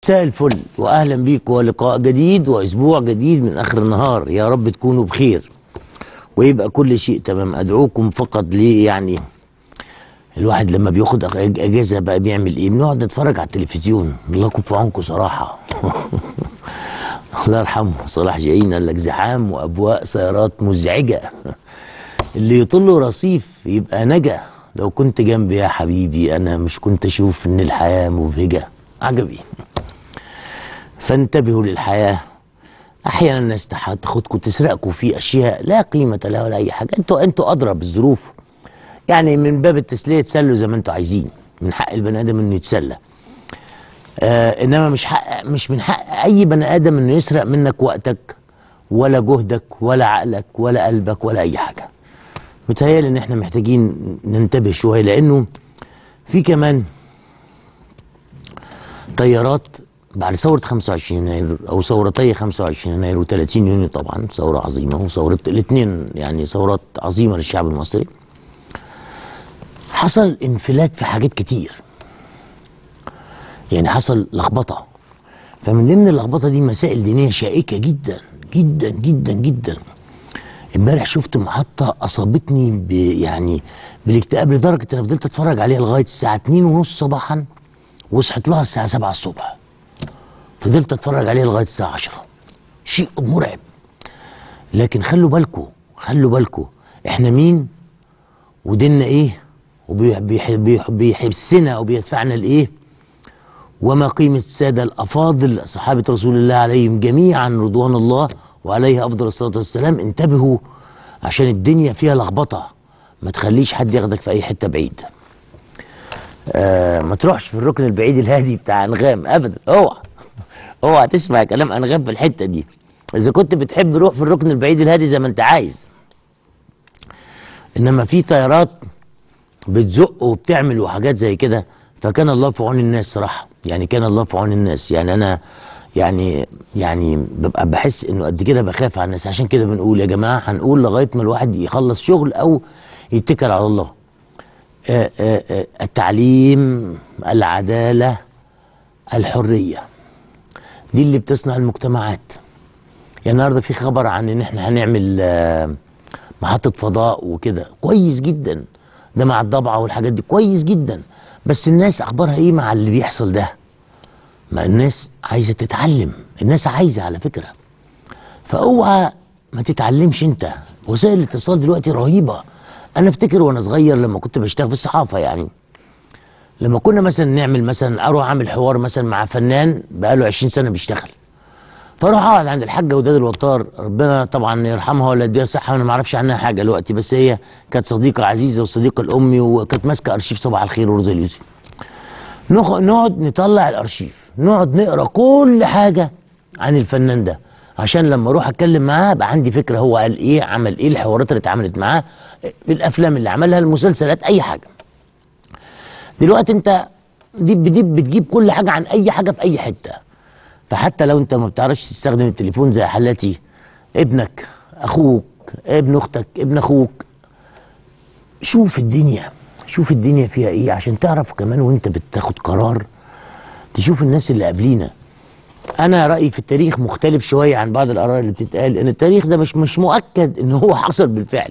مساء الفل واهلا بيك ولقاء جديد واسبوع جديد من اخر النهار يا رب تكونوا بخير ويبقى كل شيء تمام ادعوكم فقط ليه يعني الواحد لما بياخد أج- اجازه بقى بيعمل ايه بنقعد نتفرج على التلفزيون الله يكون في عونكم صراحه الله يرحمه صلاح جايين قال لك زحام وابواق سيارات مزعجه اللي يطل رصيف يبقى نجا لو كنت جنبي يا حبيبي انا مش كنت اشوف ان الحياه مبهجه عجبي فانتبهوا للحياه احيانا الناس تح- تاخدكم تسرقكم في اشياء لا قيمه لها ولا اي حاجه انتوا انتوا ادرى بالظروف يعني من باب التسليه تسلوا زي ما انتوا عايزين من حق البني ادم انه يتسلى آه انما مش حق مش من حق اي بني ادم انه يسرق منك وقتك ولا جهدك ولا عقلك ولا قلبك ولا اي حاجه متهيألي ان احنا محتاجين ننتبه شويه لانه في كمان طيارات بعد ثورة 25 يناير أو ثورتي 25 يناير و30 يونيو طبعا ثورة عظيمة وثورة الاثنين يعني ثورات عظيمة للشعب المصري حصل انفلات في حاجات كتير يعني حصل لخبطة فمن ضمن اللخبطة دي مسائل دينية شائكة جدا جدا جدا جدا امبارح شفت محطة أصابتني ب يعني بالاكتئاب لدرجة إن فضلت أتفرج عليها لغاية الساعة 2 ونص صباحا وصحت لها الساعة 7 الصبح فضلت أتفرج عليها لغاية الساعة 10 شيء مرعب لكن خلوا بالكم خلوا بالكم إحنا مين وديننا إيه وبيحبسنا أو بيدفعنا لإيه وما قيمة السادة الأفاضل صحابة رسول الله عليهم جميعا رضوان الله وعليه أفضل الصلاة والسلام انتبهوا عشان الدنيا فيها لخبطة ما تخليش حد ياخدك في أي حتة بعيد آه ما تروحش في الركن البعيد الهادي بتاع أنغام أبدا اوعى اوعى تسمع كلام أنغام في الحتة دي إذا كنت بتحب روح في الركن البعيد الهادي زي ما أنت عايز إنما في طيارات بتزق وبتعمل وحاجات زي كده فكان الله في عون الناس صراحه يعني كان الله في عون الناس يعني انا يعني يعني ببقى بحس انه قد كده بخاف على الناس عشان كده بنقول يا جماعه هنقول لغايه ما الواحد يخلص شغل او يتكل على الله آه، آه، آه، التعليم العداله الحريه دي اللي بتصنع المجتمعات يعني النهارده في خبر عن ان احنا هنعمل آه، محطة فضاء وكده كويس جدا ده مع الضبعة والحاجات دي كويس جدا بس الناس اخبارها ايه مع اللي بيحصل ده ما الناس عايزة تتعلم الناس عايزة على فكرة فاوعى ما تتعلمش انت وسائل الاتصال دلوقتي رهيبة انا افتكر وانا صغير لما كنت بشتغل في الصحافة يعني لما كنا مثلا نعمل مثلا اروح اعمل حوار مثلا مع فنان بقاله 20 سنة بيشتغل فاروح اقعد عند الحاجه وداد الوطار ربنا طبعا يرحمها ولا يديها صحه وانا ما اعرفش عنها حاجه دلوقتي بس هي كانت صديقه عزيزه وصديقه لامي وكانت ماسكه ارشيف صباح الخير ورزق اليوسف نخ- نقعد نطلع الارشيف نقعد نقرا كل حاجه عن الفنان ده عشان لما اروح اتكلم معاه يبقى عندي فكره هو قال ايه عمل ايه الحوارات اللي اتعملت معاه الافلام اللي عملها المسلسلات اي حاجه دلوقتي انت دي دي بتجيب كل حاجه عن اي حاجه في اي حته فحتى لو انت ما بتعرفش تستخدم التليفون زي حالتي ابنك اخوك ابن اختك ابن اخوك شوف الدنيا شوف الدنيا فيها ايه عشان تعرف كمان وانت بتاخد قرار تشوف الناس اللي قبلينا انا رايي في التاريخ مختلف شويه عن بعض الاراء اللي بتتقال ان التاريخ ده مش مش مؤكد ان هو حصل بالفعل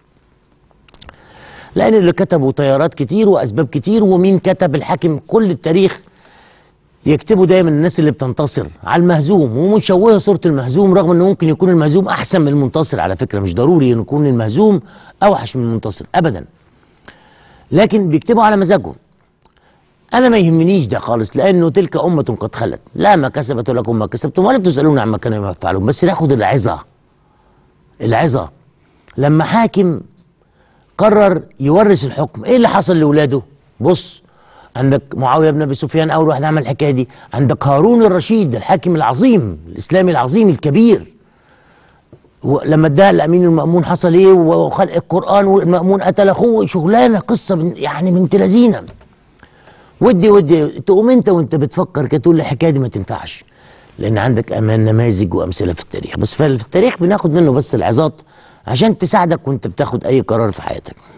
لان اللي كتبوا طيارات كتير واسباب كتير ومين كتب الحاكم كل التاريخ يكتبوا دايما الناس اللي بتنتصر على المهزوم ومشوهه صوره المهزوم رغم انه ممكن يكون المهزوم احسن من المنتصر على فكره مش ضروري ان يكون المهزوم اوحش من المنتصر ابدا لكن بيكتبوا على مزاجهم انا ما يهمنيش ده خالص لانه تلك امه قد خلت لا ما كسبت لكم ما كسبتم ولا تسالون عما كانوا يفعلون بس ناخد العظه العظه لما حاكم قرر يورث الحكم ايه اللي حصل لاولاده بص عندك معاويه بن ابي سفيان اول واحد عمل الحكايه دي عندك هارون الرشيد الحاكم العظيم الاسلامي العظيم الكبير لما اداها الامين المامون حصل ايه وخلق القران والمامون قتل اخوه شغلانه قصه من يعني بنت لذينه ودي ودي تقوم انت وانت بتفكر كده تقول الحكايه دي ما تنفعش لان عندك امان نماذج وامثله في التاريخ بس في التاريخ بناخد منه بس العظات عشان تساعدك وانت بتاخد اي قرار في حياتك